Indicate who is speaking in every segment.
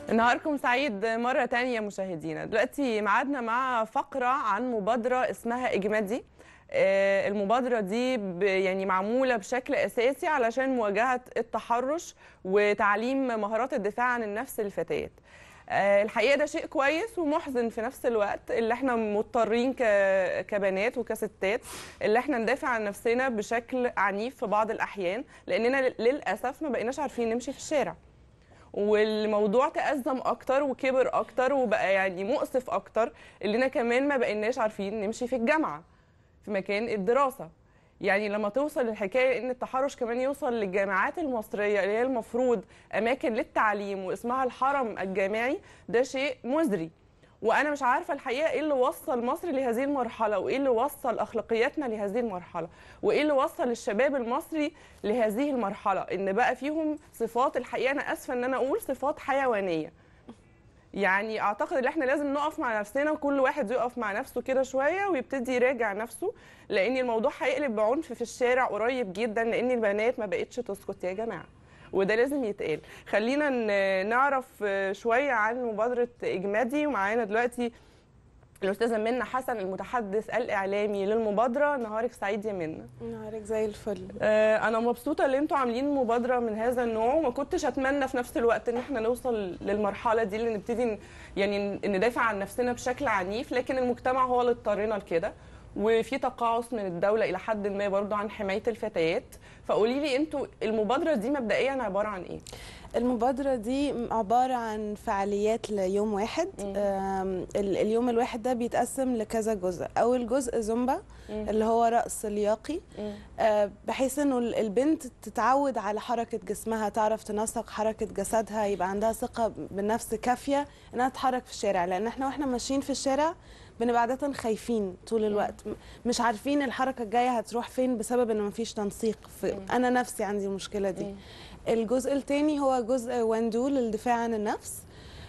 Speaker 1: نهاركم سعيد مرة تانية مشاهدينا دلوقتي معادنا مع فقرة عن مبادرة اسمها إجمادي آه، المبادرة دي ب- يعني معمولة بشكل أساسي علشان مواجهة التحرش وتعليم مهارات الدفاع عن النفس للفتيات آه، الحقيقة ده شيء كويس ومحزن في نفس الوقت اللي احنا مضطرين ك- كبنات وكستات اللي احنا ندافع عن نفسنا بشكل عنيف في بعض الأحيان لأننا للأسف ما بقيناش عارفين نمشي في الشارع والموضوع تأزم اكتر وكبر اكتر وبقى يعني مؤسف اكتر اللينا كمان ما بقيناش عارفين نمشي في الجامعه في مكان الدراسه يعني لما توصل الحكايه ان التحرش كمان يوصل للجامعات المصريه اللي هي المفروض اماكن للتعليم واسمها الحرم الجامعي ده شيء مزري وانا مش عارفه الحقيقه ايه اللي وصل مصر لهذه المرحله وايه اللي وصل اخلاقياتنا لهذه المرحله وايه اللي وصل الشباب المصري لهذه المرحله ان بقى فيهم صفات الحقيقه انا اسفه ان انا اقول صفات حيوانيه يعني اعتقد ان احنا لازم نقف مع نفسنا وكل واحد يقف مع نفسه كده شويه ويبتدي يراجع نفسه لان الموضوع هيقلب بعنف في الشارع قريب جدا لان البنات ما بقتش تسكت يا جماعه وده لازم يتقال خلينا ن- نعرف آه، شويه عن مبادره اجمادي ومعانا دلوقتي الاستاذه منى حسن المتحدث الاعلامي للمبادره نهارك سعيد يا منى
Speaker 2: نهارك زي الفل
Speaker 1: آه، انا مبسوطه ان انتوا عاملين مبادره من هذا النوع وما كنتش اتمنى في نفس الوقت ان احنا نوصل للمرحله دي اللي نبتدي ن- يعني ن- ندافع عن نفسنا بشكل عنيف لكن المجتمع هو اللي اضطرنا لكده وفي تقاعس من الدوله الى حد ما برضو عن حمايه الفتيات فقولي لي انتوا المبادره دي مبدئيا عباره عن ايه
Speaker 2: المبادرة دي عبارة عن فعاليات ليوم واحد
Speaker 1: مم.
Speaker 2: آم، ال- اليوم الواحد ده بيتقسم لكذا جزء أول جزء زومبا
Speaker 1: مم.
Speaker 2: اللي هو رقص لياقي
Speaker 1: مم.
Speaker 2: آه، بحيث انه ال- البنت تتعود على حركة جسمها تعرف تنسق حركة جسدها يبقى عندها ثقة بالنفس كافية انها تتحرك في الشارع لان احنا واحنا ماشيين في الشارع بنبقى عادة خايفين طول الوقت م- مش عارفين الحركة الجاية هتروح فين بسبب ان مفيش تنسيق في
Speaker 1: مم.
Speaker 2: انا نفسي عندي المشكلة دي
Speaker 1: مم.
Speaker 2: الجزء الثاني هو جزء وندو للدفاع عن النفس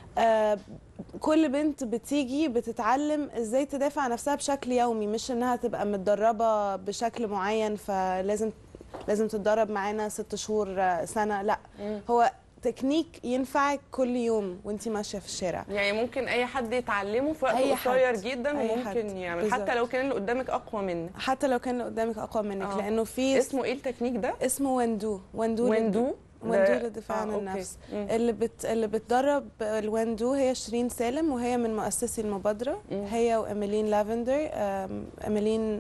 Speaker 2: آه، كل بنت بتيجي بتتعلم ازاي تدافع عن نفسها بشكل يومي مش انها تبقى متدربه بشكل معين فلازم لازم تتدرب معانا ست شهور آه، سنه لا
Speaker 1: مم.
Speaker 2: هو تكنيك ينفعك كل يوم وانت ماشيه في الشارع
Speaker 1: يعني ممكن اي حد يتعلمه في وقت
Speaker 2: أي حد.
Speaker 1: قصير جدا
Speaker 2: أي
Speaker 1: وممكن
Speaker 2: حد.
Speaker 1: يعمل
Speaker 2: بالظبط.
Speaker 1: حتى لو كان اللي قدامك اقوى منك
Speaker 2: حتى لو كان اللي قدامك اقوى منك
Speaker 1: آه.
Speaker 2: لانه في
Speaker 1: اسمه ايه التكنيك ده
Speaker 2: اسمه وندو وندو لل-
Speaker 1: ويندو
Speaker 2: وندو
Speaker 1: ده-
Speaker 2: للدفاع عن
Speaker 1: أوكي.
Speaker 2: النفس
Speaker 1: مم.
Speaker 2: اللي بت... اللي بتدرب الوندو هي شيرين سالم وهي من مؤسسي المبادره
Speaker 1: مم.
Speaker 2: هي واميلين لافندر أم، اميلين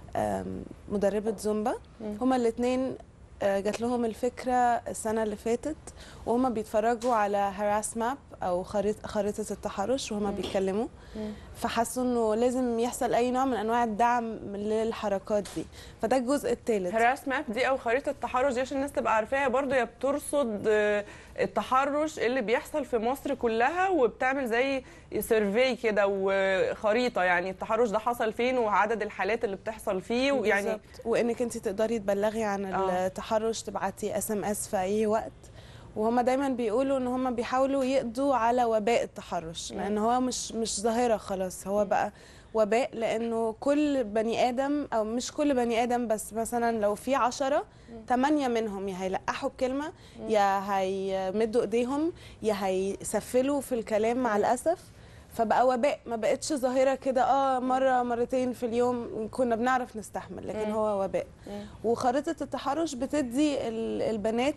Speaker 2: أم، مدربه زومبا
Speaker 1: مم.
Speaker 2: هما الاثنين جات لهم الفكره السنه اللي فاتت وهما بيتفرجوا على هراس ماب او خريطه خريطه التحرش وهما
Speaker 1: مم.
Speaker 2: بيتكلموا
Speaker 1: مم.
Speaker 2: فحسوا انه لازم يحصل اي نوع من انواع الدعم للحركات دي فده الجزء الثالث
Speaker 1: هراس ماب دي او خريطه التحرش دي عشان الناس تبقى عارفاها برضو هي بترصد آه، التحرش اللي بيحصل في مصر كلها وبتعمل زي سيرفي كده وخريطه يعني التحرش ده حصل فين وعدد الحالات اللي بتحصل فيه ويعني
Speaker 2: بالظبط. وانك انت تقدري تبلغي عن
Speaker 1: آه.
Speaker 2: التحرش تبعتي اس ام اس في اي وقت وهم دايما بيقولوا ان هم بيحاولوا يقضوا على وباء التحرش
Speaker 1: مم.
Speaker 2: لان هو مش مش ظاهره خلاص هو بقى وباء لانه كل بني ادم او مش كل بني ادم بس مثلا لو في عشرة تمانية منهم يا هيلقحوا بكلمه يا هيمدوا ايديهم يا هيسفلوا في الكلام مع الاسف فبقى وباء ما بقتش ظاهره كده اه مره مرتين في اليوم كنا بنعرف نستحمل لكن
Speaker 1: مم.
Speaker 2: هو وباء وخريطه التحرش بتدي ال- البنات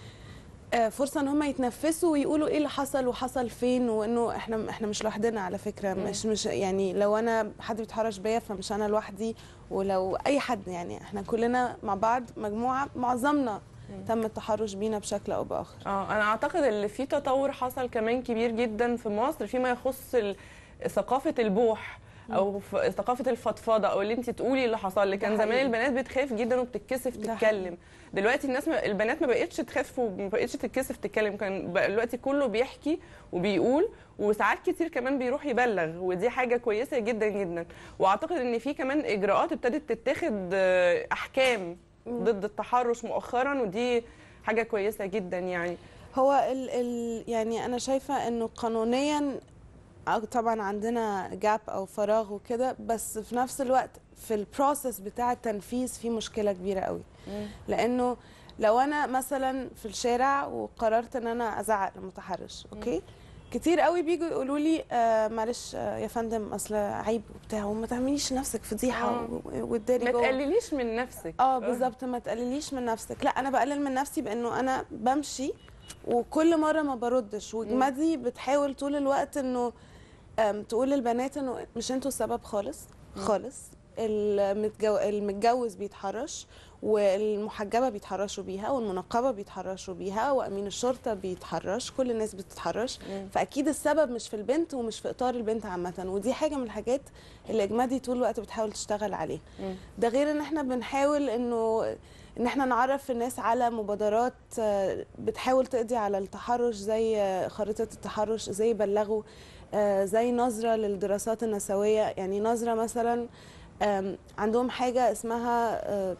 Speaker 2: آه، فرصه ان هم يتنفسوا ويقولوا ايه اللي حصل وحصل فين وانه احنا احنا مش لوحدنا على فكره
Speaker 1: مم.
Speaker 2: مش مش يعني لو انا حد بيتحرش بيا فمش انا لوحدي ولو اي حد يعني احنا كلنا مع بعض مجموعه معظمنا تم التحرش بينا بشكل او باخر
Speaker 1: اه انا اعتقد ان في تطور حصل كمان كبير جدا في مصر فيما يخص ال- ثقافه البوح او ف- ثقافه الفضفضه او اللي انت تقولي اللي حصل لي
Speaker 2: ده
Speaker 1: كان زمان
Speaker 2: حقيقي.
Speaker 1: البنات بتخاف جدا وبتتكسف
Speaker 2: ده
Speaker 1: تتكلم دلوقتي الناس ما البنات ما بقتش تخاف وما بقتش تتكسف تتكلم كان بقى دلوقتي كله بيحكي وبيقول وساعات كتير كمان بيروح يبلغ ودي حاجه كويسه جدا جدا واعتقد ان في كمان اجراءات ابتدت تتخذ آه، احكام ضد التحرش مؤخرا ودي حاجه كويسه جدا يعني
Speaker 2: هو ال ال يعني انا شايفه انه قانونيا أو طبعا عندنا جاب او فراغ وكده بس في نفس الوقت في البروسيس بتاع التنفيذ في مشكله كبيره قوي لانه لو انا مثلا في الشارع وقررت ان انا ازعق لمتحرش اوكي كتير قوي بيجوا يقولوا لي آه معلش آه يا فندم اصل عيب وبتاع وما تعمليش نفسك فضيحه
Speaker 1: آه.
Speaker 2: و- و- وتداري
Speaker 1: ما
Speaker 2: جوه.
Speaker 1: تقلليش من نفسك
Speaker 2: اه بالظبط ما تقلليش من نفسك لا انا بقلل من نفسي بانه انا بمشي وكل مره ما بردش وجمادي بتحاول طول الوقت انه أم، تقول للبنات انه مش انتوا السبب خالص خالص المتجو... المتجوز بيتحرش والمحجبه بيتحرشوا بيها والمنقبه بيتحرشوا بيها وامين الشرطه بيتحرش كل الناس بتتحرش
Speaker 1: مم.
Speaker 2: فاكيد السبب مش في البنت ومش في اطار البنت عامه ودي حاجه من الحاجات اللي اجمادي طول الوقت بتحاول تشتغل عليها
Speaker 1: مم.
Speaker 2: ده غير ان احنا بنحاول انه ان احنا نعرف الناس على مبادرات آه، بتحاول تقضي على التحرش زي آه، خريطة التحرش زي بلغوا آه، زي نظرة للدراسات النسوية يعني نظرة مثلا آم، عندهم حاجة اسمها آه،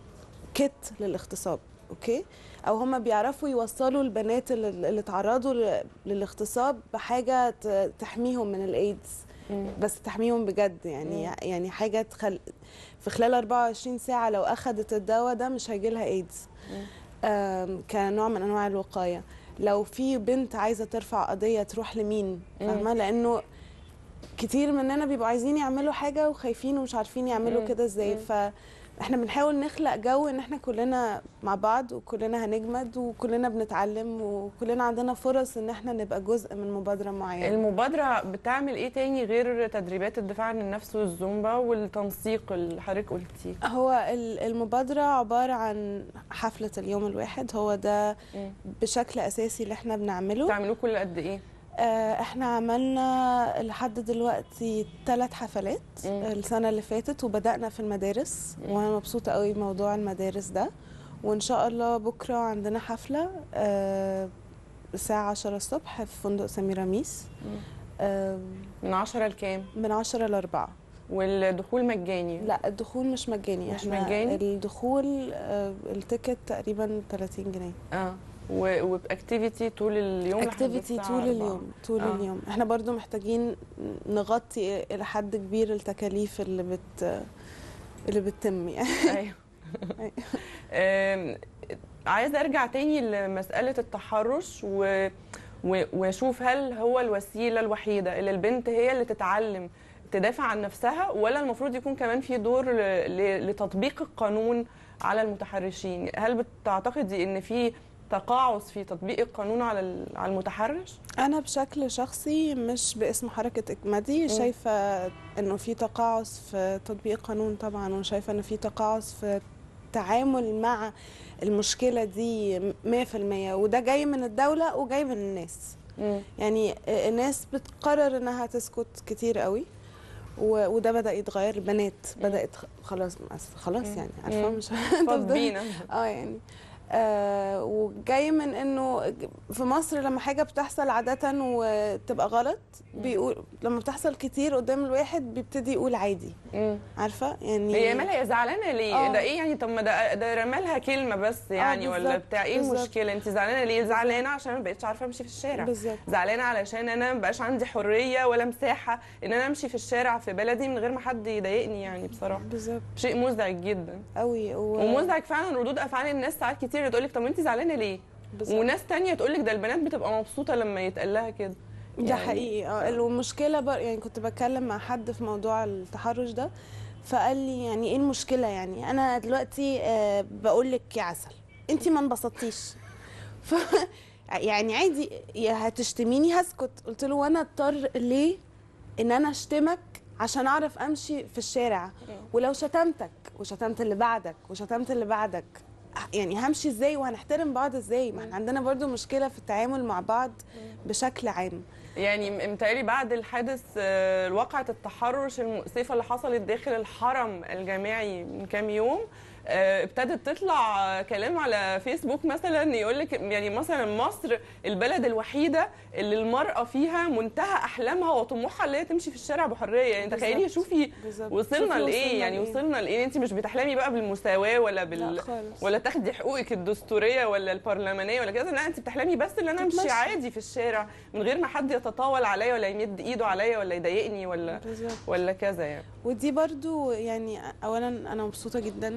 Speaker 2: كيت للاغتصاب اوكي او هم بيعرفوا يوصلوا البنات اللي اللي اتعرضوا ل- للاغتصاب بحاجة ت- تحميهم من الايدز
Speaker 1: مم.
Speaker 2: بس تحميهم بجد يعني
Speaker 1: مم.
Speaker 2: يعني حاجه تخل... في خلال 24 ساعه لو اخذت الدواء ده مش هيجي لها ايدز
Speaker 1: مم.
Speaker 2: آم، كنوع من انواع الوقايه لو في بنت عايزه ترفع قضيه تروح لمين فاهمه لانه كتير مننا بيبقوا عايزين يعملوا حاجه وخايفين ومش عارفين يعملوا
Speaker 1: مم.
Speaker 2: كده ازاي
Speaker 1: مم.
Speaker 2: فاحنا بنحاول نخلق جو ان احنا كلنا مع بعض وكلنا هنجمد وكلنا بنتعلم وكلنا عندنا فرص ان احنا نبقى جزء من مبادره معينه
Speaker 1: المبادرة بتعمل ايه تاني غير تدريبات الدفاع عن النفس والزومبا والتنسيق اللي حضرتك قلتيه
Speaker 2: هو ال- المبادرة عبارة عن حفلة اليوم الواحد هو ده
Speaker 1: مم.
Speaker 2: بشكل أساسي اللي احنا بنعمله
Speaker 1: بتعملوه كل قد ايه
Speaker 2: آه، احنا عملنا لحد دلوقتي ثلاث حفلات
Speaker 1: مم.
Speaker 2: السنة اللي فاتت وبدأنا في المدارس
Speaker 1: مم.
Speaker 2: وأنا مبسوطة قوي بموضوع المدارس ده وإن شاء الله بكرة عندنا حفلة آه، الساعة 10 الصبح في فندق سميراميس
Speaker 1: مم.
Speaker 2: آه،
Speaker 1: من 10 لكام
Speaker 2: من 10 ل 4
Speaker 1: والدخول مجاني
Speaker 2: لا الدخول مش مجاني
Speaker 1: مش
Speaker 2: احنا
Speaker 1: مجاني؟
Speaker 2: الدخول آه، التيكت تقريبا 30 جنيه
Speaker 1: اه و- وباكتيفيتي طول اليوم لحد
Speaker 2: اكتيفيتي
Speaker 1: الساعة
Speaker 2: طول
Speaker 1: 4.
Speaker 2: اليوم طول
Speaker 1: آه.
Speaker 2: اليوم احنا برضو محتاجين نغطي الى حد كبير التكاليف اللي بت اللي بتتم يعني
Speaker 1: ايوه آم، عايزه ارجع تاني لمساله التحرش و... و... واشوف هل هو الوسيله الوحيده اللي البنت هي اللي تتعلم تدافع عن نفسها ولا المفروض يكون كمان في دور ل... ل... لتطبيق القانون على المتحرشين هل بتعتقدي ان في تقاعس في تطبيق القانون على ال- على المتحرش
Speaker 2: انا بشكل شخصي مش باسم حركه اكمدي شايفه انه في تقاعس في تطبيق قانون طبعا وشايفه انه في تقاعس في التعامل مع المشكله دي 100% وده جاي من الدوله وجاي من الناس يعني الناس بتقرر انها تسكت كتير قوي و- وده بدا يتغير البنات بدات خ- خلاص أصل خلاص
Speaker 1: مم.
Speaker 2: يعني عارفه
Speaker 1: مم.
Speaker 2: مش
Speaker 1: فاض بينا
Speaker 2: اه يعني آه وجاي من انه في مصر لما حاجه بتحصل عاده وتبقى غلط بيقول لما بتحصل كتير قدام الواحد بيبتدي يقول عادي
Speaker 1: مم.
Speaker 2: عارفه يعني
Speaker 1: هي مالها هي زعلانه ليه؟
Speaker 2: آه.
Speaker 1: ده ايه يعني طب ما ده ده رمالها كلمه بس يعني ولا
Speaker 2: بالظبط،
Speaker 1: بتاع ايه
Speaker 2: بالظبط.
Speaker 1: المشكله؟ انت زعلانه ليه؟ زعلانه عشان ما بقتش عارفه امشي في الشارع
Speaker 2: بالظبط
Speaker 1: زعلانه علشان انا ما بقاش عندي حريه ولا مساحه ان انا امشي في الشارع في بلدي من غير ما حد يضايقني يعني بصراحه
Speaker 2: بالظبط
Speaker 1: شيء مزعج جدا
Speaker 2: قوي و...
Speaker 1: ومزعج فعلا ردود افعال الناس ساعات كتير تقول لك طب انت زعلانه ليه؟
Speaker 2: بالظبط.
Speaker 1: وناس تانية تقول لك ده البنات بتبقى مبسوطه لما يتقال لها كده
Speaker 2: ده
Speaker 1: يعني-
Speaker 2: حقيقي اه المشكله بر... يعني كنت بتكلم مع حد في موضوع التحرش ده فقال لي يعني ايه المشكله يعني انا دلوقتي آه بقول لك يا عسل انت ما انبسطتيش ف يعني عادي يا هتشتميني هسكت قلت له وانا اضطر ليه ان انا اشتمك عشان اعرف امشي في الشارع ولو شتمتك وشتمت اللي بعدك وشتمت اللي بعدك يعني همشي ازاي وهنحترم بعض ازاي ما احنا عندنا برضو مشكله في التعامل مع بعض بشكل عام
Speaker 1: يعني متهيألي بعد الحادث آه، واقعة التحرش المؤسفة اللي حصلت داخل الحرم الجامعي من كام يوم آه، ابتدت تطلع آه، كلام على فيسبوك مثلا يقول لك يعني مثلا مصر البلد الوحيده اللي المراه فيها منتهى احلامها وطموحها اللي هي تمشي في الشارع بحريه يعني تخيلي
Speaker 2: بالظبط.
Speaker 1: شوفي
Speaker 2: بالظبط
Speaker 1: وصلنا
Speaker 2: شوفي
Speaker 1: لايه يعني
Speaker 2: لإيه.
Speaker 1: وصلنا لايه انت مش بتحلمي بقى بالمساواه ولا
Speaker 2: لا
Speaker 1: بال
Speaker 2: خالص
Speaker 1: ولا تاخدي حقوقك الدستوريه ولا البرلمانيه ولا كذا لا انت بتحلمي بس ان انا امشي
Speaker 2: تتمشي.
Speaker 1: عادي في الشارع من غير ما حد يتطاول عليا ولا يمد ايده عليا ولا يضايقني ولا
Speaker 2: بالظبط
Speaker 1: ولا كذا يعني
Speaker 2: ودي برضو يعني اولا انا مبسوطه جدا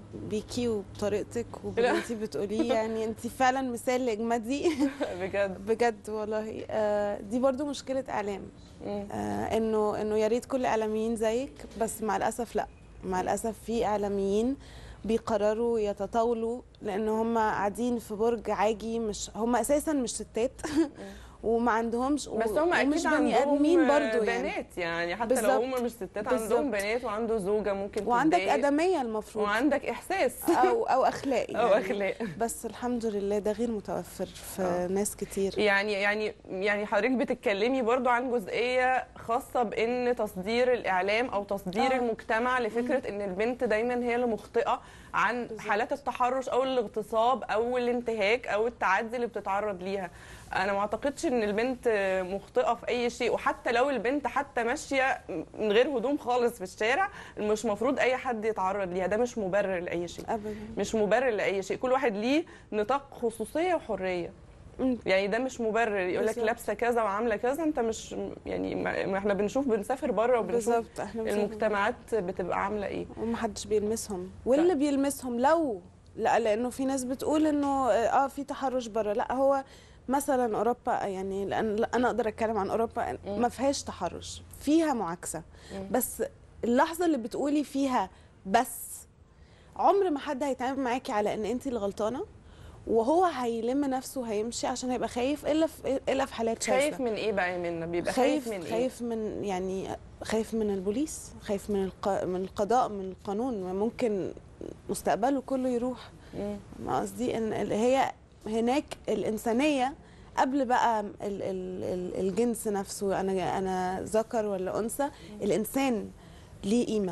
Speaker 2: بيكي وبطريقتك وباللي انت بتقوليه يعني انت فعلا مثال لاجمدي
Speaker 1: بجد
Speaker 2: بجد والله آه، دي برضو مشكله اعلام
Speaker 1: مم.
Speaker 2: آه، انه انه يا ريت كل اعلاميين زيك بس مع الاسف لا مع الاسف في اعلاميين بيقرروا يتطاولوا لان هم قاعدين في برج عاجي مش هم اساسا مش ستات وما عندهمش و-
Speaker 1: بس هم
Speaker 2: ومش
Speaker 1: اكيد
Speaker 2: بني
Speaker 1: عندهم
Speaker 2: ادمين برضو يعني
Speaker 1: بنات يعني حتى لو
Speaker 2: بالظبط.
Speaker 1: هم مش ستات
Speaker 2: بالظبط.
Speaker 1: عندهم بنات وعنده زوجه ممكن
Speaker 2: وعندك
Speaker 1: تتضايق،
Speaker 2: ادميه المفروض
Speaker 1: وعندك احساس
Speaker 2: او او اخلاقي
Speaker 1: او
Speaker 2: يعني.
Speaker 1: اخلاق
Speaker 2: بس الحمد لله ده غير متوفر في
Speaker 1: آه.
Speaker 2: ناس كتير
Speaker 1: يعني يعني يعني حضرتك بتتكلمي برضو عن جزئيه خاصه بان تصدير الاعلام او تصدير
Speaker 2: آه.
Speaker 1: المجتمع لفكره ان البنت دايما هي اللي مخطئه عن
Speaker 2: بالظبط.
Speaker 1: حالات التحرش او الاغتصاب او الانتهاك او التعدي اللي بتتعرض ليها انا ما اعتقدش ان البنت مخطئه في اي شيء وحتى لو البنت حتى ماشيه من غير هدوم خالص في الشارع مش مفروض اي حد يتعرض ليها ده مش مبرر لاي شيء
Speaker 2: ابدا
Speaker 1: مش مبرر لاي شيء كل واحد ليه نطاق خصوصيه وحريه
Speaker 2: مم.
Speaker 1: يعني ده مش مبرر يقول لك
Speaker 2: بالظبط.
Speaker 1: لابسه كذا وعامله كذا انت مش يعني ما ما احنا بنشوف بنسافر بره وبنشوف
Speaker 2: بالظبط احنا بنشوف-
Speaker 1: المجتمعات بتبقى عامله ايه
Speaker 2: ومحدش بيلمسهم واللي بيلمسهم لو لا لانه في ناس بتقول انه اه في تحرش بره لا هو مثلا اوروبا يعني لان لا، انا اقدر اتكلم عن اوروبا
Speaker 1: مم.
Speaker 2: ما فيهاش تحرش فيها معاكسه
Speaker 1: مم.
Speaker 2: بس اللحظه اللي بتقولي فيها بس عمر ما حد هيتعامل معاكي على ان انت اللي غلطانه وهو هيلم نفسه وهيمشي عشان هيبقى خايف الا في الا في حالات شاذه
Speaker 1: خايف من ايه بقى يا منى بيبقى
Speaker 2: خايف
Speaker 1: خايف من ايه
Speaker 2: خايف من يعني خايف من البوليس خايف من الق... من القضاء من القانون ما ممكن مستقبله كله يروح
Speaker 1: مم.
Speaker 2: ما قصدي ان ال- هي هناك الانسانيه قبل بقى ال... ال... ال... الجنس نفسه انا انا ذكر ولا انثى الانسان ليه قيمه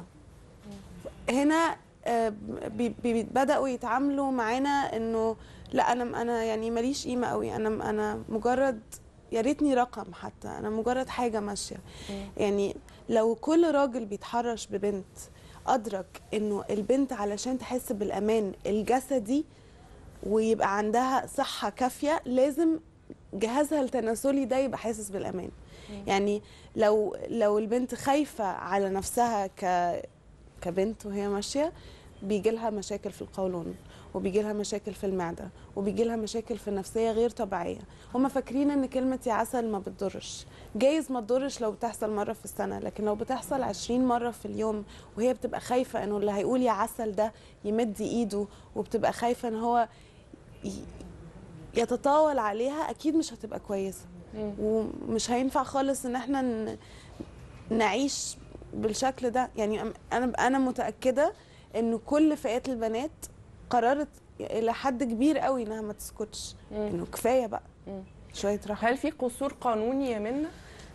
Speaker 2: هنا آه، بي- بي- بداوا يتعاملوا معانا انه لا انا انا يعني ماليش قيمه قوي انا انا مجرد يا ريتني رقم حتى انا مجرد حاجه ماشيه
Speaker 1: مم.
Speaker 2: يعني لو كل راجل بيتحرش ببنت ادرك انه البنت علشان تحس بالامان الجسدي ويبقى عندها صحه كافيه لازم جهازها التناسلي ده يبقى حاسس بالامان يعني لو لو البنت خايفه على نفسها ك كبنت وهي ماشيه بيجي لها مشاكل في القولون وبيجي لها مشاكل في المعده وبيجي لها مشاكل في النفسيه غير طبيعيه هم فاكرين ان كلمه يا عسل ما بتضرش جايز ما تضرش لو بتحصل مره في السنه لكن لو بتحصل 20 مره في اليوم وهي بتبقى خايفه انه اللي هيقول يا عسل ده يمد ايده وبتبقى خايفه ان هو ي- يتطاول عليها اكيد مش هتبقى كويسه
Speaker 1: مم.
Speaker 2: ومش هينفع خالص ان احنا ن- نعيش بالشكل ده يعني أم- انا انا متاكده ان كل فئات البنات قررت الى حد كبير قوي انها ما تسكتش
Speaker 1: مم.
Speaker 2: انه كفايه بقى
Speaker 1: مم.
Speaker 2: شويه راحه
Speaker 1: هل في قصور قانوني يا منى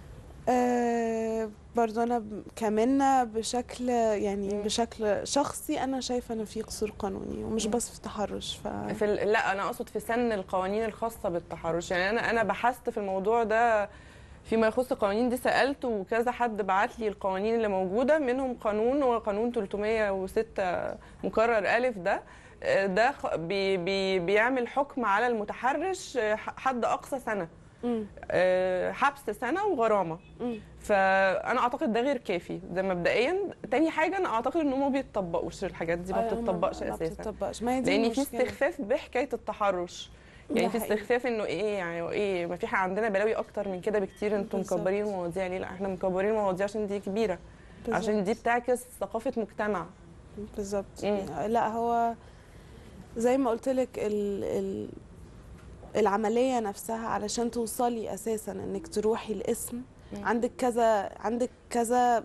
Speaker 2: آه برضو انا ب- كمنة بشكل يعني
Speaker 1: مم.
Speaker 2: بشكل شخصي انا شايفه ان في قصور قانوني ومش
Speaker 1: مم.
Speaker 2: بس في التحرش ف
Speaker 1: في ال... لا انا اقصد في سن القوانين الخاصه بالتحرش يعني انا انا بحثت في الموضوع ده فيما يخص القوانين دي سالت وكذا حد بعت لي القوانين اللي موجوده منهم قانون هو قانون 306 مكرر الف ده آه، ده خ- بي بي بيعمل حكم على المتحرش آه، ح- حد اقصى سنه
Speaker 2: مم.
Speaker 1: آه، حبس سنه وغرامه
Speaker 2: مم.
Speaker 1: فانا اعتقد ده غير كافي ده مبدئيا تاني حاجه انا اعتقد ان هم ما بيتطبقوش الحاجات دي ما
Speaker 2: أيوة،
Speaker 1: بتطبقش
Speaker 2: ما
Speaker 1: اساسا
Speaker 2: بتطبقش ما هي دي
Speaker 1: لان في
Speaker 2: المشكلة.
Speaker 1: استخفاف بحكايه التحرش يعني
Speaker 2: ده
Speaker 1: في
Speaker 2: حقيقي.
Speaker 1: استخفاف انه ايه يعني ايه ما في حاجة عندنا بلاوي اكتر من كده بكتير انتوا
Speaker 2: بالظبط.
Speaker 1: مكبرين المواضيع ليه لا احنا مكبرين المواضيع عشان دي كبيره
Speaker 2: بالظبط.
Speaker 1: عشان دي بتعكس ثقافه مجتمع
Speaker 2: بالظبط
Speaker 1: مم.
Speaker 2: لا هو زي ما قلت لك ال ال العمليه نفسها علشان توصلي اساسا انك تروحي الاسم
Speaker 1: مم.
Speaker 2: عندك كذا عندك كذا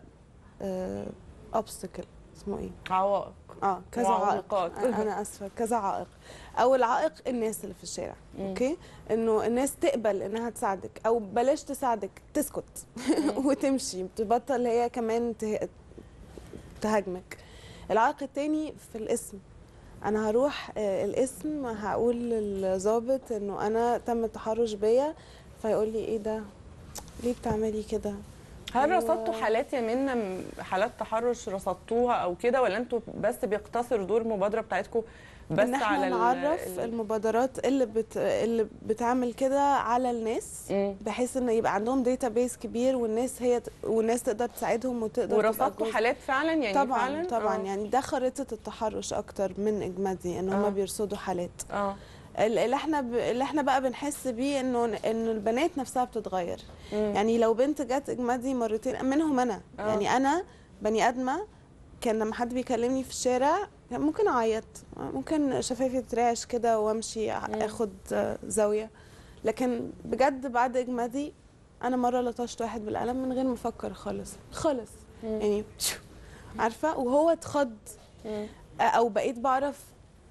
Speaker 2: اوبستكل اسمه ايه
Speaker 1: عوائق
Speaker 2: اه كذا عائق
Speaker 1: معوقات.
Speaker 2: انا اسفه كذا عائق اول عائق الناس اللي في الشارع
Speaker 1: مم.
Speaker 2: اوكي انه الناس تقبل انها تساعدك او بلاش تساعدك تسكت وتمشي تبطل هي كمان ته- تهاجمك العائق التاني في الاسم انا هروح آه، الاسم هقول للظابط انه انا تم التحرش بيا فيقول لي ايه ده ليه بتعملي كده
Speaker 1: هل
Speaker 2: هو-
Speaker 1: رصدتوا حالات يا منى م- حالات تحرش رصدتوها او كده ولا انتوا بس بيقتصر دور المبادره بتاعتكم بس
Speaker 2: ان احنا
Speaker 1: على ال-
Speaker 2: نعرف
Speaker 1: ال-
Speaker 2: المبادرات اللي بت... اللي بتعمل كده على الناس
Speaker 1: مم.
Speaker 2: بحيث ان يبقى عندهم داتا بيس كبير والناس هي ت... والناس تقدر تساعدهم وتقدر تبقى
Speaker 1: ورصدتوا
Speaker 2: جزء.
Speaker 1: حالات فعلا يعني
Speaker 2: طبعا
Speaker 1: فعلا
Speaker 2: طبعا
Speaker 1: آه.
Speaker 2: يعني ده خريطه التحرش اكتر من اجمادي ان هم
Speaker 1: آه.
Speaker 2: بيرصدوا حالات
Speaker 1: اه
Speaker 2: ال- اللي احنا ب... اللي احنا بقى بنحس بيه انه انه البنات نفسها بتتغير
Speaker 1: مم.
Speaker 2: يعني لو بنت جت اجمادي مرتين منهم انا
Speaker 1: آه.
Speaker 2: يعني انا بني ادمه كان لما حد بيكلمني في الشارع كان ممكن اعيط ممكن شفايفي تترعش كده وامشي
Speaker 1: مم.
Speaker 2: اخد آه، زاويه لكن بجد بعد اجمادي انا مره لطشت واحد بالقلم من غير ما افكر خالص خالص
Speaker 1: مم.
Speaker 2: يعني عارفه وهو اتخض
Speaker 1: مم.
Speaker 2: آه، او بقيت بعرف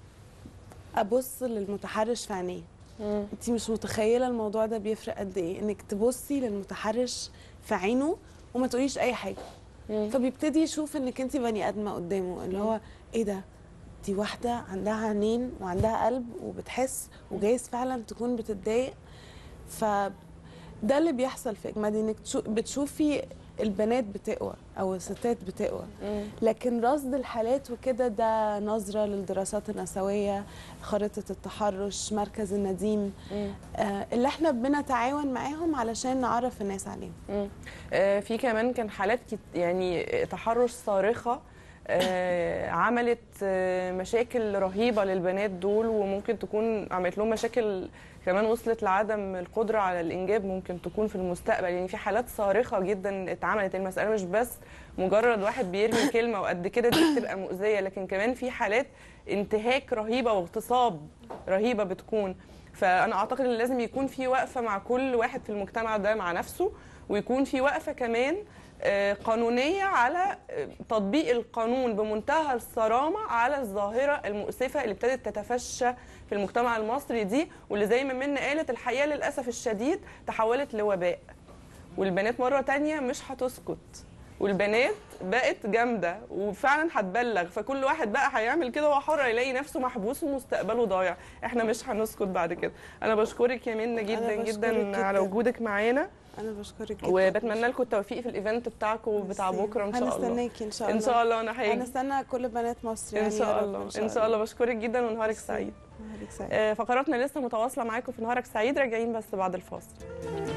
Speaker 2: ابص للمتحرش في عينيه
Speaker 1: مم.
Speaker 2: انت مش متخيله الموضوع ده بيفرق قد ايه انك تبصي للمتحرش في عينه وما تقوليش اي حاجه
Speaker 1: مم.
Speaker 2: فبيبتدي يشوف انك انت بني ادمه قدامه اللي هو ايه ده دي واحده عندها عينين وعندها قلب وبتحس وجايز فعلا تكون بتتضايق ف ده اللي بيحصل في اجمادي انك تشو- بتشوفي البنات بتقوى او الستات بتقوى
Speaker 1: مم.
Speaker 2: لكن رصد الحالات وكده ده نظره للدراسات النسويه خريطه التحرش مركز النديم
Speaker 1: مم.
Speaker 2: آه، اللي احنا بنتعاون معاهم علشان نعرف الناس عليهم
Speaker 1: مم. آه، في كمان كان حالات كت يعني تحرش صارخة آه، عملت آه، مشاكل رهيبة للبنات دول وممكن تكون عملت لهم مشاكل كمان وصلت لعدم القدرة على الإنجاب ممكن تكون في المستقبل يعني في حالات صارخة جدا اتعملت المسألة مش بس مجرد واحد بيرمي كلمة وقد كده دي بتبقى مؤذية لكن كمان في حالات انتهاك رهيبة واغتصاب رهيبة بتكون فأنا أعتقد إن لازم يكون في وقفة مع كل واحد في المجتمع ده مع نفسه ويكون في وقفة كمان آه، قانونية على آه، تطبيق القانون بمنتهى الصرامة على الظاهرة المؤسفة اللي ابتدت تتفشى في المجتمع المصري دي واللي زي ما منى قالت الحقيقة للأسف الشديد تحولت لوباء والبنات مرة تانية مش هتسكت والبنات بقت جامدة وفعلا هتبلغ فكل واحد بقى هيعمل كده وهو حر يلاقي نفسه محبوس ومستقبله ضايع احنا مش هنسكت بعد كده انا بشكرك يا منى جدا
Speaker 2: بشكرك
Speaker 1: جدا
Speaker 2: جداً.
Speaker 1: على وجودك معانا
Speaker 2: انا بشكرك جدا
Speaker 1: وبتمنى لكم التوفيق في الايفنت بتاعكم بتاع
Speaker 2: ميرسي.
Speaker 1: بكره ان شاء الله
Speaker 2: هنستناكي ان شاء الله
Speaker 1: ان شاء الله انا
Speaker 2: انا
Speaker 1: هاجي
Speaker 2: استنى كل بنات مصر
Speaker 1: ان
Speaker 2: يعني يا
Speaker 1: شاء
Speaker 2: رب
Speaker 1: الله ان شاء الله بشكرك جدا ونهارك
Speaker 2: ميرسي.
Speaker 1: سعيد
Speaker 2: نهارك سعيد
Speaker 1: آه، فقراتنا لسه متواصله معاكم في نهارك سعيد راجعين بس بعد الفاصل